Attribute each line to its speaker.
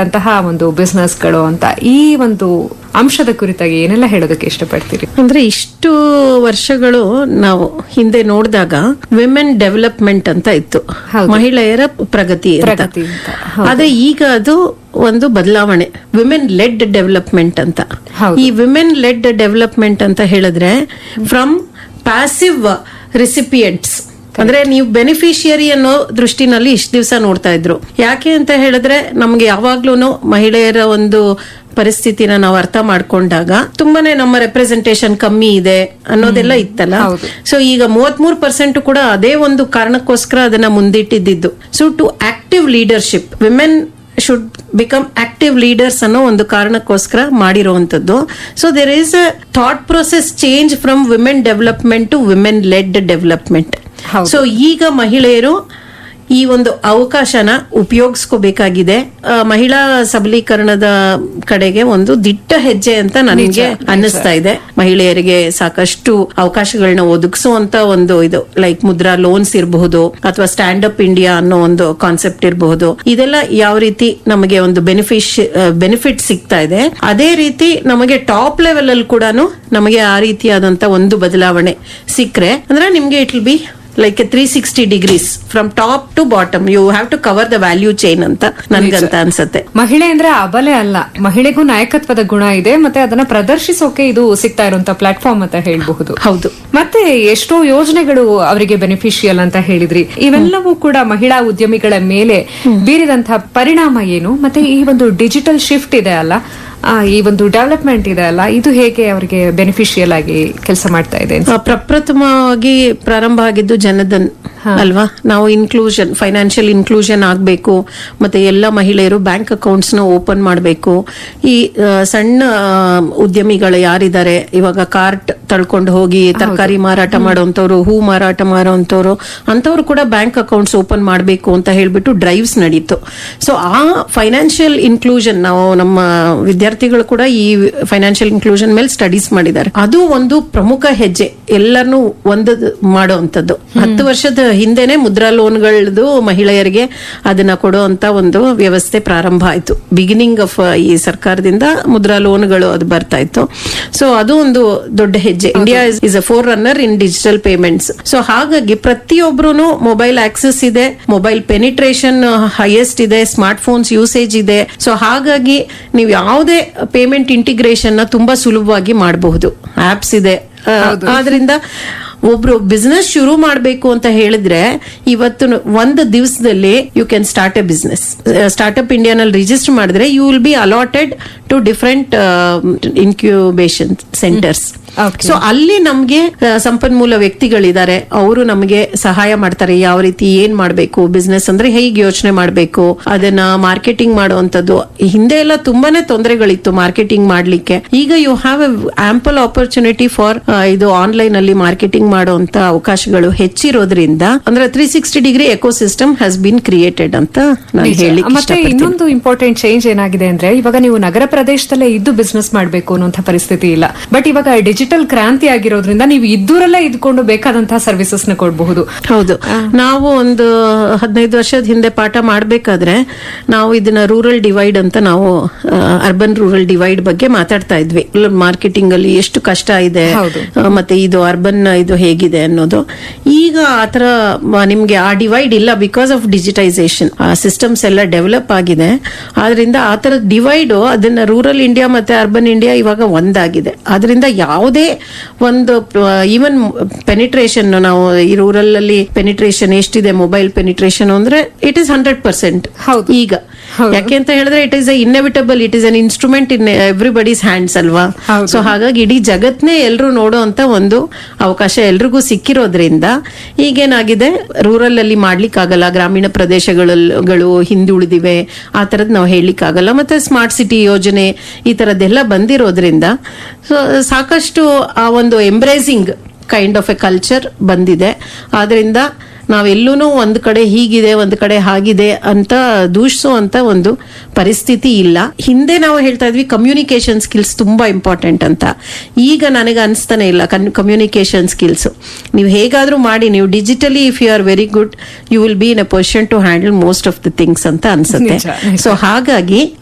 Speaker 1: ಸಂಬಂಧಪಟ್ಟಂತಹ ಒಂದು ಬಿಸ್ನೆಸ್ಗಳು ಅಂತ ಈ ಒಂದು ಅಂಶದ ಕುರಿತಾಗಿ ಏನೆಲ್ಲ ಹೇಳೋದಕ್ಕೆ ಇಷ್ಟಪಡ್ತೀರಿ
Speaker 2: ಅಂದ್ರೆ ಇಷ್ಟು ವರ್ಷಗಳು ನಾವು ಹಿಂದೆ ನೋಡಿದಾಗ ವಿಮೆನ್ ಡೆವಲಪ್ಮೆಂಟ್ ಅಂತ ಇತ್ತು
Speaker 1: ಹೌದು.
Speaker 2: ಮಹಿಳೆಯರ ಪ್ರಗತಿ ಅಂತ.
Speaker 1: ಪ್ರಗತಿ ಅಂತ, ಹೌದು.
Speaker 2: ಅದೇ ಈಗ ಅದು ಒಂದು ಬದಲಾವಣೆ ವಿಮೆನ್ ಲೆಡ್ ಡೆವಲಪ್ಮೆಂಟ್ ಅಂತ
Speaker 1: ಹೌದು.
Speaker 2: ಈ ವಿಮೆನ್ ಲೆಡ್ ಡೆವಲಪ್ಮೆಂಟ್ ಅಂತ ಹೇಳಿದ್ರೆ ಫ್ರಮ್ ಪ್ಯಾಸಿವ್ ರಿಸಿಪಿಯೆಂಟ್ಸ್ ಅಂದ್ರೆ ನೀವು ಬೆನಿಫಿಷಿಯರಿ ಅನ್ನೋ ದೃಷ್ಟಿನಲ್ಲಿ ಇಷ್ಟು ದಿವಸ ನೋಡ್ತಾ ಇದ್ರು ಯಾಕೆ ಅಂತ ಹೇಳಿದ್ರೆ ನಮ್ಗೆ ಯಾವಾಗ್ಲೂ ಮಹಿಳೆಯರ ಒಂದು ಪರಿಸ್ಥಿತಿನ ನಾವು ಅರ್ಥ ಮಾಡ್ಕೊಂಡಾಗ ತುಂಬಾನೇ ನಮ್ಮ ರೆಪ್ರೆಸೆಂಟೇಶನ್ ಕಮ್ಮಿ ಇದೆ ಅನ್ನೋದೆಲ್ಲ ಇತ್ತಲ್ಲ
Speaker 1: ಹೌದು.
Speaker 2: ಸೊ ಈಗ ಮೂವತ್ಮೂರು ಪರ್ಸೆಂಟ್ ಕೂಡ ಅದೇ ಒಂದು ಕಾರಣಕ್ಕೋಸ್ಕರ ಅದನ್ನ ಮುಂದಿಟ್ಟಿದ್ದು so to active leadership women should become active leaders ಅನ್ನೋ ಒಂದು ಕಾರಣಕ್ಕೋಸ್ಕರ ಮಾಡಿರುವಂತದ್ದು so there is a thought process change from women development to women led development
Speaker 1: ಹೌದು.
Speaker 2: ಸೊ ಈಗ ಮಹಿಳೆಯರು ಈ ಒಂದು ಅವಕಾಶನ ಉಪಯೋಗಿಸ್ಕೋಬೇಕಾಗಿದೆ ಆ, ಮಹಿಳಾ ಸಬಲೀಕರಣದ ಕಡೆಗೆ ಒಂದು ದಿಟ್ಟ ಹೆಜ್ಜೆ ಅಂತ ನನಗೆ ಅನ್ನಿಸ್ತಾ ಇದೆ ಮಹಿಳೆಯರಿಗೆ ಸಾಕಷ್ಟು ಅವಕಾಶಗಳನ್ನ ಒದಗಿಸುವಂತ ಒಂದು ಇದು ಲೈಕ್ ಮುದ್ರಾ ಲೋನ್ಸ್ ಇರಬಹುದು ಅಥವಾ ಸ್ಟ್ಯಾಂಡ್ ಅಪ್ ಇಂಡಿಯಾ ಅನ್ನೋ ಒಂದು ಕಾನ್ಸೆಪ್ಟ್ ಇರಬಹುದು ಇದೆಲ್ಲ ಯಾವ ರೀತಿ ನಮಗೆ ಒಂದು ಬೆನಿಫಿಶ್ ಬೆನಿಫಿಟ್ ಸಿಗ್ತಾ ಇದೆ ಅದೇ ರೀತಿ ನಮಗೆ ಟಾಪ್ ಲೆವೆಲ್ ಅಲ್ಲಿ ಕೂಡ ನಮಗೆ ಆ ರೀತಿಯಾದಂತ ಒಂದು ಬದಲಾವಣೆ ಸಿಕ್ರೆ ಅಂದ್ರೆ ನಿಮ್ಗೆ it will be like three sixty degrees from top to bottom you have to cover the value chain ಅಂತ ನನ್ಗಂತ ಅನ್ಸತ್ತೆ
Speaker 1: ಮಹಿಳೆ ಅಂದ್ರೆ ಅಬಲೆ ಅಲ್ಲ ಮಹಿಳೆಗೂ ನಾಯಕತ್ವದ ಗುಣ ಇದೆ ಮತ್ತೆ ಅದನ್ನ ಪ್ರದರ್ಶಿಸೋಕೆ ಇದು ಸಿಗ್ತಾ ಇರುವಂತ ಪ್ಲಾಟ್ಫಾರ್ಮ್ ಅಂತ ಹೇಳಬಹುದು
Speaker 2: ಹೌದು
Speaker 1: ಮತ್ತೆ ಎಷ್ಟೋ ಯೋಜನೆಗಳು ಅವರಿಗೆ ಬೆನಿಫಿಷಿಯಲ್ ಅಂತ ಹೇಳಿದ್ರಿ ಇವೆಲ್ಲವೂ ಕೂಡ ಮಹಿಳಾ ಉದ್ಯಮಿಗಳ ಮೇಲೆ ಬೀರಿದಂತಹ ಪರಿಣಾಮ ಏನು ಮತ್ತೆ ಈ ಒಂದು ಡಿಜಿಟಲ್ ಶಿಫ್ಟ್ ಇದೆ ಅಲ್ಲ ಆ, ಈ ಒಂದು ಡೆವಲಪ್ಮೆಂಟ್ ಇದೆ ಅಲ್ಲ ಇದು ಹೇಗೆ ಅವರಿಗೆ ಬೆನಿಫಿಷಿಯಲ್ ಆಗಿ ಕೆಲಸ ಮಾಡ್ತಾ ಇದೆ
Speaker 2: ಆ, ಪ್ರಪ್ರಥಮವಾಗಿ ಪ್ರಾರಂಭ ಆಗಿದ್ದು ಜನಧನ್ ಅಲ್ವಾ ನಾವು ಇನ್ಕ್ಲೂಷನ್ ಫೈನಾನ್ಷಿಯಲ್ ಇನ್ಕ್ಲೂಷನ್ ಆಗಬೇಕು ಮತ್ತೆ ಎಲ್ಲ ಮಹಿಳೆಯರು ಬ್ಯಾಂಕ್ ಅಕೌಂಟ್ಸ್ ನ ಓಪನ್ ಮಾಡಬೇಕು ಈ ಆ, ಸಣ್ಣ ಆ, ಉದ್ಯಮಿಗಳು ಯಾರಿದ್ದಾರೆ ಇವಾಗ ಕಾರ್ಟ್ ತಳ್ಕೊಂಡು ಹೋಗಿ ತರಕಾರಿ ಮಾರಾಟ ಮಾಡೋಂಥವ್ರು ಹೂ ಮಾರಾಟ ಮಾಡೋಂಥವ್ರು ಅಂಥವ್ರು ಕೂಡ ಬ್ಯಾಂಕ್ ಅಕೌಂಟ್ಸ್ ಓಪನ್ ಮಾಡಬೇಕು ಅಂತ ಹೇಳ್ಬಿಟ್ಟು ಡ್ರೈವ್ಸ್ ನಡೀತು ಸೊ ಆ ಫೈನಾನ್ಷಿಯಲ್ ಇನ್ಕ್ಲೂಷನ್ ನಾವು ನಮ್ಮ ವಿದ್ಯಾರ್ಥಿಗಳು ಕೂಡ ಈ ಫೈನಾನ್ಷಿಯಲ್ ಇನ್ಕ್ಲೂಷನ್ ಮೇಲೆ ಸ್ಟಡೀಸ್ ಮಾಡಿದ್ದಾರೆ ಅದು ಒಂದು ಪ್ರಮುಖ ಹೆಜ್ಜೆ ಎಲ್ಲರನ್ನೂ ಒಂದು ಮಾಡುವಂತದ್ದು ಹತ್ತು ವರ್ಷದ ಹಿಂದೆನೆ ಮುದ್ರಾ ಲೋನ್ಗಳದು ಮಹಿಳೆಯರಿಗೆ ಅದನ್ನ ಕೊಡುವಂತ ಒಂದು ವ್ಯವಸ್ಥೆ ಪ್ರಾರಂಭ ಆಯ್ತು ಬಿಗಿನಿಂಗ್ ಆಫ್ ಈ ಸರ್ಕಾರದಿಂದ ಮುದ್ರಾ ಲೋನ್ಗಳು ಅದು ಬರ್ತಾ ಇತ್ತು ಸೊ ಅದು ಒಂದು ದೊಡ್ಡ ಹೆಜ್ಜೆ India is a forerunner in digital payments so ಹಾಗಾಗಿ ಪ್ರತಿಯೊಬ್ರು ಮೊಬೈಲ್ ಆಕ್ಸೆಸ್ ಇದೆ ಮೊಬೈಲ್ ಪೆನಿಟ್ರೇಷನ್ ಹೈಯೆಸ್ಟ್ ಇದೆ ಸ್ಮಾರ್ಟ್ ಫೋನ್ಸ್ ಯೂಸೇಜ್ ಇದೆ ಸೊ ಹಾಗಾಗಿ ನೀವು ಯಾವುದೇ ಪೇಮೆಂಟ್ ಇಂಟಿಗ್ರೇಷನ್ ನ ತುಂಬಾ ಸುಲಭವಾಗಿ ಮಾಡಬಹುದು ಆಪ್ಸ್ ಇದೆ ಆ, ಆದ್ರಿಂದ ಒಬ್ರು ಬಿಸ್ನೆಸ್ ಶುರು ಮಾಡಬೇಕು ಅಂತ ಹೇಳಿದ್ರೆ ಇವತ್ತು ಒಂದು ದಿವಸದಲ್ಲಿ you can start a business startup ಇಂಡಿಯಾನಲ್ಲಿ ರಿಜಿಸ್ಟರ್ ಮಾಡಿದ್ರೆ you will be allotted to different incubation centres
Speaker 1: Okay.
Speaker 2: So ಅಲ್ಲಿ ನಮ್ಗೆ ಆ, ಸಂಪನ್ಮೂಲ ವ್ಯಕ್ತಿಗಳಿದ್ದಾರೆ ಅವರು ನಮಗೆ ಸಹಾಯ ಮಾಡ್ತಾರೆ ಯಾವ ರೀತಿ ಏನ್ ಮಾಡಬೇಕು ಬಿಸ್ನೆಸ್ ಅಂದ್ರೆ ಹೇಗೆ ಯೋಚನೆ ಮಾಡಬೇಕು ಅದನ್ನ ಮಾರ್ಕೆಟಿಂಗ್ ಮಾಡುವಂತದ್ದು ಹಿಂದೆ ಎಲ್ಲ ತುಂಬಾನೇ ತೊಂದರೆಗಳಿತ್ತು ಮಾರ್ಕೆಟಿಂಗ್ ಮಾಡ್ಲಿಕ್ಕೆ ಈಗ you have a ample opportunity for ಇದು ಆನ್ಲೈನ್ ಅಲ್ಲಿ ಮಾರ್ಕೆಟಿಂಗ್ ಮಾಡುವಂತ ಅವಕಾಶಗಳು ಹೆಚ್ಚಿರೋದ್ರಿಂದ ಅಂದ್ರೆ three sixty degree ecosystem has been created ಅಂತ ನಾನು
Speaker 1: ನಿಜ.
Speaker 2: ಹೇಳಿ
Speaker 1: ಮತ್ತೆ ಇನ್ನೊಂದು ಇಂಪಾರ್ಟೆಂಟ್ ಚೇಂಜ್ ಏನಾಗಿದೆ ಅಂದ್ರೆ ಇವಾಗ ನೀವು ನಗರ ಪ್ರದೇಶದಲ್ಲೇ ಇದ್ದು ಬಿಸ್ನೆಸ್ ಮಾಡಬೇಕು ಅನ್ನುವಂಥ ಪರಿಸ್ಥಿತಿ ಇಲ್ಲ ಬಟ್ ಇವಾಗ ಡಿಜಿಟಲ್ ಕ್ರಾಂತಿ ಆಗಿರೋದ್ರಿಂದ ನೀವು ಇದ್ದೂರಲ್ಲೇ ಇದ್ಕೊಂಡು ಬೇಕಾದಂತಹ ಸರ್ವಿಸಸ್ ನ ಕೊಡಬಹುದು
Speaker 2: ಹೌದು ನಾವು ಒಂದು ಹದಿನೈದು ವರ್ಷದ ಹಿಂದೆ ಪಾಠ ಮಾಡಬೇಕಾದ್ರೆ ನಾವು ಇದನ್ನ ರೂರಲ್ ಡಿವೈಡ್ ಅಂತ ನಾವು ಅರ್ಬನ್ ರೂರಲ್ ಡಿವೈಡ್ ಬಗ್ಗೆ ಮಾತಾಡ್ತಾ ಇದ್ವಿ ಮಾರ್ಕೆಟಿಂಗ್ ಅಲ್ಲಿ ಎಷ್ಟು ಕಷ್ಟ ಇದೆ
Speaker 1: ಹೌದು.
Speaker 2: ಆ, ಮತ್ತೆ ಇದು ಅರ್ಬನ್ ಇದು ಹೇಗಿದೆ ಅನ್ನೋದು ಈಗ ಆತರ ಮ- ನಿಮ್ಗೆ ಆ ಡಿವೈಡ್ ಇಲ್ಲ ಬಿಕಾಸ್ ಆಫ್ ಡಿಜಿಟೈಸೇಷನ್ ಆ ಸಿಸ್ಟಮ್ಸ್ ಎಲ್ಲ ಡೆವಲಪ್ ಆಗಿದೆ ಆದ್ರಿಂದ ಆ ತರ ಡಿವೈಡ್ ಅದನ್ನ ರೂರಲ್ ಇಂಡಿಯಾ ಮತ್ತೆ ಅರ್ಬನ್ ಇಂಡಿಯಾ ಇವಾಗ ಒಂದಾಗಿದೆ ಆದ್ರಿಂದ ಯಾವುದೇ ಒಂದು ಈವನ್ ಪೆನಿಟ್ರೇಷನ್ ನಾವು ಈ ರೂರಲ್ ಅಲ್ಲಿ ಪೆನಿಟ್ರೇಷನ್ ಎಷ್ಟಿದೆ ಮೊಬೈಲ್ ಪೆನಿಟ್ರೇಷನ್ ಅಂದ್ರೆ ಇಟ್ ಇಸ್ ಹಂಡ್ರೆಡ್ ಪರ್ಸೆಂಟ್
Speaker 1: ಹೌದು.
Speaker 2: ಈಗ ಯಾಕೆ ಅಂತ ಹೇಳಿದ್ರೆ it is inevitable it is an instrument in everybody's hands ಅಲ್ವಾ
Speaker 1: ಹೌದು.
Speaker 2: ಸೊ ಹಾಗಾಗಿ ಇಡೀ ಜಗತ್ನೇ ಎಲ್ಲರೂ ನೋಡುವಂತ ಒಂದು ಅವಕಾಶ ಎಲ್ರಿಗೂ ಸಿಕ್ಕಿರೋದ್ರಿಂದ ಈಗೇನಾಗಿದೆ ರೂರಲ್ ಅಲ್ಲಿ ಮಾಡ್ಲಿಕ್ಕಾಗಲ್ಲ ಗ್ರಾಮೀಣ ಪ್ರದೇಶಗಳು ಹಿಂದುಳಿದಿವೆ ಆ ತರದ್ ನಾವು ಹೇಳಲಿಕ್ಕಾಗಲ್ಲ ಮತ್ತೆ ಸ್ಮಾರ್ಟ್ ಸಿಟಿ ಯೋಜನೆ ಈ ತರದ್ದೆಲ್ಲ ಬಂದಿರೋದ್ರಿಂದ ಸೊ ಸಾಕಷ್ಟು ಆ ಒಂದು embracing kind of a culture ಬಂದಿದೆ ಆದ್ರಿಂದ ನಾವೆಲ್ಲೂ ಒಂದ್ ಕಡೆ ಹೀಗಿದೆ ಒಂದ್ ಕಡೆ ಹಾಗಿದೆ ಅಂತ ದೂಷಿಸುವಂತ ಒಂದು ಪರಿಸ್ಥಿತಿ ಇಲ್ಲ ಹಿಂದೆ ನಾವು ಹೇಳ್ತಾ ಇದ್ವಿ ಕಮ್ಯುನಿಕೇಶನ್ ಸ್ಕಿಲ್ಸ್ ತುಂಬಾ ಇಂಪಾರ್ಟೆಂಟ್ ಅಂತ ಈಗ ನನಗೆ ಅನಿಸ್ತಾನೆ ಇಲ್ಲ ಕಮ್ಯುನಿಕೇಶನ್ ಸ್ಕಿಲ್ಸ್ ನೀವು ಹೇಗಾದ್ರೂ ಮಾಡಿ ನೀವು digitally if you are very good you will be in a position to handle most of the things ಅಂತ ಅನ್ಸುತ್ತೆ
Speaker 1: ನಿಜ, ನಿಜ.
Speaker 2: ಸೊ ಹಾಗಾಗಿ